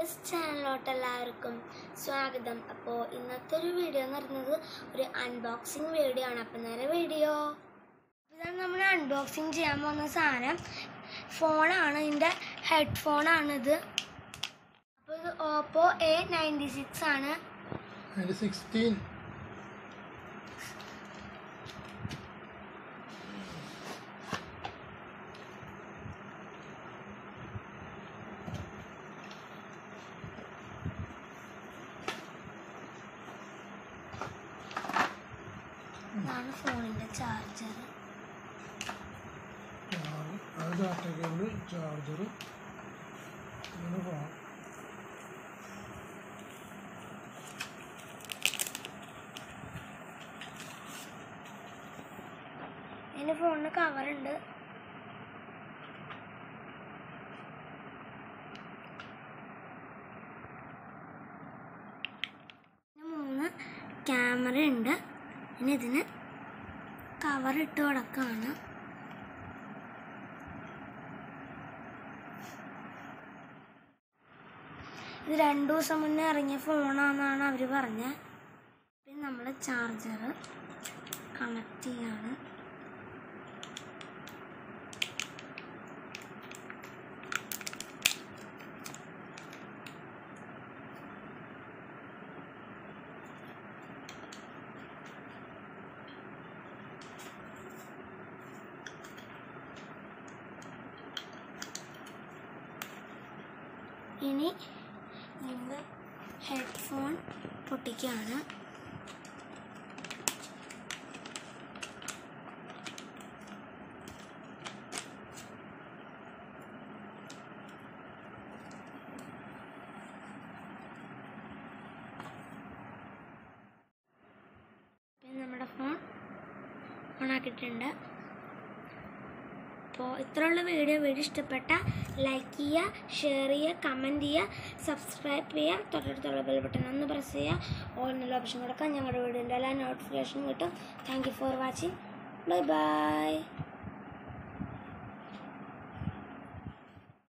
yes ചാനലിലോട്ട് എല്ലാവർക്കും സ്വാഗതം അപ്പോൾ ഇന്നത്തെ ഒരു വീഡിയോ എന്ന് പറയുന്നത് ഒരു അൺബോക്സിങ് വീഡിയോ ആണ് അപ്പം നേരെ വീഡിയോ ഇതാണ് നമ്മൾ അൺബോക്സിങ് ചെയ്യാൻ പോകുന്ന സാധനം ഫോണാണ് ഇതിൻ്റെ ഹെഡ്ഫോണാണിത് അപ്പോൾ ഇത് ഓപ്പോ എ നയൻറ്റി സിക്സ് ആണ് അതിൻ്റെ സിക്സ്റ്റീൻ ഇതാണ് ഫോണിൻ്റെ ചാർജർ അത് ഡാറ്റ കേബിൾ ചാർജർ അങ്ങനെ പോകാം എൻ്റെ ഫോണിന് കവറുണ്ട് പിന്നെ മൂന്ന് ക്യാമറ ഉണ്ട് പിന്നെ ഇതിന് കവർ ഇട്ട് കൊടുക്കാണ് ഇത് രണ്ടു ദിവസം മുന്നേ ഇറങ്ങിയ ഫോണാണെന്നാണ് അവർ പറഞ്ഞത് പിന്നെ നമ്മൾ ചാർജർ കണക്ട് ചെയ്യാണ് ഇനി നമ്മൾ ഹെഡ്ഫോൺ പൊട്ടിക്കുകയാണ് പിന്നെ നമ്മുടെ ഫോൺ ഓണാക്കിയിട്ടുണ്ട് അപ്പോൾ ഇത്രയുള്ള വീഡിയോ വീഡിയോ ഇഷ്ടപ്പെട്ട ലൈക്ക് ചെയ്യുക ഷെയർ ചെയ്യുക കമൻറ്റ് ചെയ്യുക സബ്സ്ക്രൈബ് ചെയ്യുക തൊട്ടടുത്തുള്ള ബെൽ ബട്ടൺ ഒന്ന് പ്രസ് ചെയ്യുക ഓൾ എന്നുള്ള ഓപ്ഷൻ കൊടുക്കുക ഞങ്ങളുടെ വീഡിയോൻ്റെ എല്ലാ നോട്ടിഫിക്കേഷനും കിട്ടും thank you for watching bye by